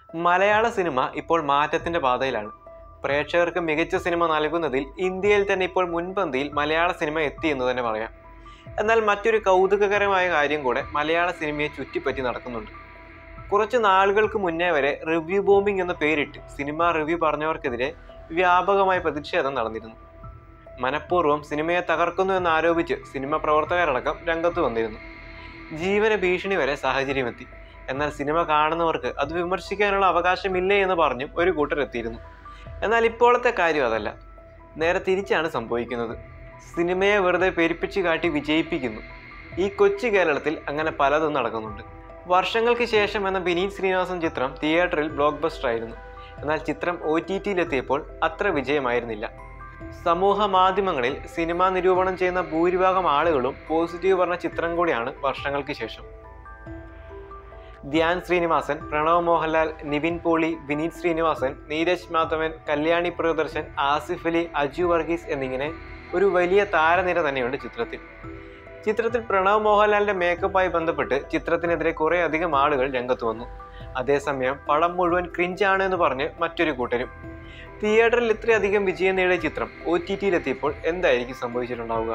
മലയാള സിനിമ ഇപ്പോൾ മാറ്റത്തിന്റെ പാതയിലാണ് പ്രേക്ഷകർക്ക് മികച്ച സിനിമ നൽകുന്നതിൽ ഇന്ത്യയിൽ തന്നെ ഇപ്പോൾ മുൻപന്തിയിൽ മലയാള സിനിമ എത്തി എന്ന് തന്നെ പറയാം എന്നാൽ മറ്റൊരു കൗതുകകരമായ കാര്യം കൂടെ മലയാള സിനിമയെ ചുറ്റിപ്പറ്റി നടക്കുന്നുണ്ട് കുറച്ച് നാളുകൾക്ക് മുന്നേ വരെ റിവ്യൂ ബോംബിംഗ് എന്ന പേരിട്ട് സിനിമ റിവ്യൂ പറഞ്ഞവർക്കെതിരെ വ്യാപകമായ പ്രതിഷേധം നടന്നിരുന്നു മനഃപൂർവ്വം സിനിമയെ തകർക്കുന്നു എന്ന് ആരോപിച്ച് സിനിമ പ്രവർത്തകരടക്കം രംഗത്ത് വന്നിരുന്നു ജീവന ഭീഷണി വരെ സാഹചര്യമെത്തി എന്നാൽ സിനിമ കാണുന്നവർക്ക് അത് വിമർശിക്കാനുള്ള അവകാശമില്ലേ എന്ന് പറഞ്ഞും ഒരു കൂട്ടരെത്തിയിരുന്നു എന്നാൽ ഇപ്പോഴത്തെ കാര്യം അതല്ല നേരെ തിരിച്ചാണ് സംഭവിക്കുന്നത് സിനിമയെ വെറുതെ പെരുപ്പിച്ച് കാട്ടി വിജയിപ്പിക്കുന്നു ഈ കൊച്ചു കേരളത്തിൽ അങ്ങനെ പലതും നടക്കുന്നുണ്ട് വർഷങ്ങൾക്ക് ശേഷം എന്ന വിനീത് ശ്രീനിവാസൻ ചിത്രം തിയേറ്ററിൽ ബ്ലോക്ക് ബസ്റ്റർ ആയിരുന്നു എന്നാൽ ചിത്രം ഒ ടി ടിയിലെത്തിയപ്പോൾ അത്ര വിജയമായിരുന്നില്ല സമൂഹ മാധ്യമങ്ങളിൽ സിനിമാ നിരൂപണം ചെയ്യുന്ന ഭൂരിഭാഗം ആളുകളും പോസിറ്റീവ് പറഞ്ഞ ചിത്രം കൂടിയാണ് വർഷങ്ങൾക്ക് ശേഷം ധ്യാൻ ശ്രീനിവാസൻ പ്രണവ് മോഹൻലാൽ നിവിൻ പോളി വിനീത് ശ്രീനിവാസൻ നീരജ് മാധവൻ കല്യാണി പ്രിയദർശൻ ആസിഫ് അലി അജു വർഗീസ് എന്നിങ്ങനെ ഒരു വലിയ താരനിര തന്നെയുണ്ട് ചിത്രത്തിൽ ചിത്രത്തിൽ പ്രണവ് മോഹൻലാലിന്റെ മേക്കപ്പായി ബന്ധപ്പെട്ട് ചിത്രത്തിനെതിരെ കുറെ അധികം ആളുകൾ രംഗത്ത് വന്നു അതേസമയം പടം മുഴുവൻ ക്രിഞ്ചാണ് എന്ന് പറഞ്ഞ് മറ്റൊരു കൂട്ടരും തിയേറ്ററിൽ ഇത്രയധികം വിജയം നേടിയ ചിത്രം ഒ ടി ടിയിലെത്തിയപ്പോൾ എന്തായിരിക്കും സംഭവിച്ചിട്ടുണ്ടാവുക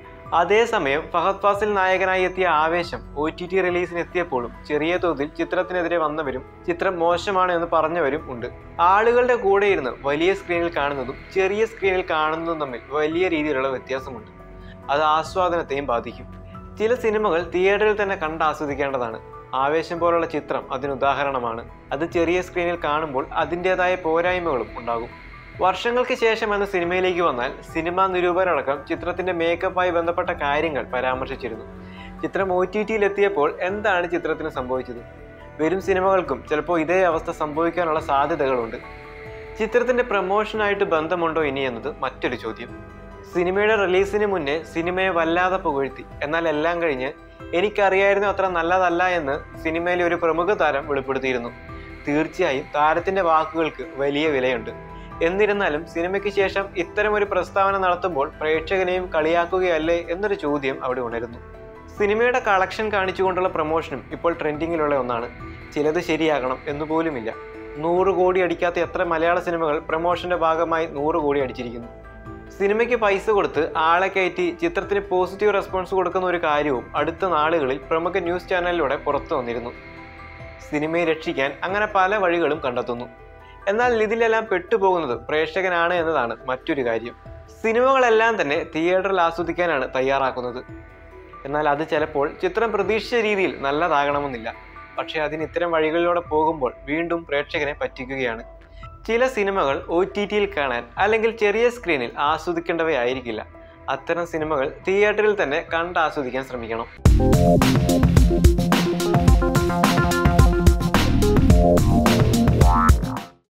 അതേസമയം ഫഹദ് ഫാസിൽ നായകനായി എത്തിയ ആവേശം ഒ ടി ടി റിലീസിന് എത്തിയപ്പോഴും ചെറിയ തോതിൽ ചിത്രത്തിനെതിരെ വന്നവരും ചിത്രം മോശമാണ് എന്ന് പറഞ്ഞവരും ഉണ്ട് ആളുകളുടെ കൂടെ ഇരുന്ന് വലിയ സ്ക്രീനിൽ കാണുന്നതും ചെറിയ സ്ക്രീനിൽ കാണുന്നതും തമ്മിൽ വലിയ രീതിയിലുള്ള വ്യത്യാസമുണ്ട് അത് ആസ്വാദനത്തെയും ബാധിക്കും ചില സിനിമകൾ തിയേറ്ററിൽ തന്നെ കണ്ട് ആസ്വദിക്കേണ്ടതാണ് ആവേശം പോലുള്ള ചിത്രം അതിന് ഉദാഹരണമാണ് അത് ചെറിയ സ്ക്രീനിൽ കാണുമ്പോൾ അതിൻ്റെതായ പോരായ്മകളും ഉണ്ടാകും വർഷങ്ങൾക്ക് ശേഷം എന്ന സിനിമയിലേക്ക് വന്നാൽ സിനിമാ നിരൂപകരടക്കം ചിത്രത്തിന്റെ മേക്കപ്പായി ബന്ധപ്പെട്ട കാര്യങ്ങൾ പരാമർശിച്ചിരുന്നു ചിത്രം ഒ ടി ടിയിലെത്തിയപ്പോൾ എന്താണ് ചിത്രത്തിന് സംഭവിച്ചത് വരും സിനിമകൾക്കും ചിലപ്പോൾ ഇതേ അവസ്ഥ സംഭവിക്കാനുള്ള സാധ്യതകളുണ്ട് ചിത്രത്തിന്റെ പ്രമോഷനായിട്ട് ബന്ധമുണ്ടോ ഇനി എന്നത് മറ്റൊരു ചോദ്യം സിനിമയുടെ റിലീസിന് മുന്നേ സിനിമയെ വല്ലാതെ പുകഴ്ത്തി എന്നാൽ എല്ലാം കഴിഞ്ഞ് എനിക്കറിയായിരുന്നു അത്ര നല്ലതല്ല എന്ന് സിനിമയിലെ ഒരു പ്രമുഖ താരം വെളിപ്പെടുത്തിയിരുന്നു തീർച്ചയായും താരത്തിന്റെ വാക്കുകൾക്ക് വലിയ വിലയുണ്ട് എന്നിരുന്നാലും സിനിമയ്ക്ക് ശേഷം ഇത്തരം ഒരു പ്രസ്താവന നടത്തുമ്പോൾ പ്രേക്ഷകനെയും കളിയാക്കുകയല്ലേ എന്നൊരു ചോദ്യം അവിടെ ഉണരുന്നു സിനിമയുടെ കളക്ഷൻ കാണിച്ചുകൊണ്ടുള്ള പ്രൊമോഷനും ഇപ്പോൾ ട്രെൻഡിങ്ങിലുള്ള ഒന്നാണ് ചിലത് ശരിയാകണം എന്നുപോലുമില്ല നൂറ് കോടി അടിക്കാത്ത എത്ര മലയാള സിനിമകൾ പ്രൊമോഷന്റെ ഭാഗമായി നൂറ് കോടി അടിച്ചിരിക്കുന്നു സിനിമയ്ക്ക് പൈസ കൊടുത്ത് ആളെ കയറ്റി ചിത്രത്തിന് പോസിറ്റീവ് റെസ്പോൺസ് കൊടുക്കുന്ന ഒരു കാര്യവും അടുത്ത നാളുകളിൽ പ്രമുഖ ന്യൂസ് ചാനലിലൂടെ പുറത്തു വന്നിരുന്നു സിനിമയെ രക്ഷിക്കാൻ അങ്ങനെ പല വഴികളും കണ്ടെത്തുന്നു എന്നാൽ ഇതിലെല്ലാം പെട്ടുപോകുന്നത് പ്രേക്ഷകനാണ് എന്നതാണ് മറ്റൊരു കാര്യം സിനിമകളെല്ലാം തന്നെ തിയേറ്ററിൽ ആസ്വദിക്കാനാണ് തയ്യാറാക്കുന്നത് എന്നാൽ അത് ചിലപ്പോൾ ചിത്രം പ്രതീക്ഷിച്ച രീതിയിൽ നല്ലതാകണമെന്നില്ല പക്ഷേ അതിന് ഇത്തരം വഴികളിലൂടെ പോകുമ്പോൾ വീണ്ടും പ്രേക്ഷകനെ പറ്റിക്കുകയാണ് ചില സിനിമകൾ ഒ ടി ടിയിൽ കാണാൻ അല്ലെങ്കിൽ ചെറിയ സ്ക്രീനിൽ ആസ്വദിക്കേണ്ടവയായിരിക്കില്ല അത്തരം സിനിമകൾ തിയേറ്ററിൽ തന്നെ കണ്ട് ആസ്വദിക്കാൻ ശ്രമിക്കണം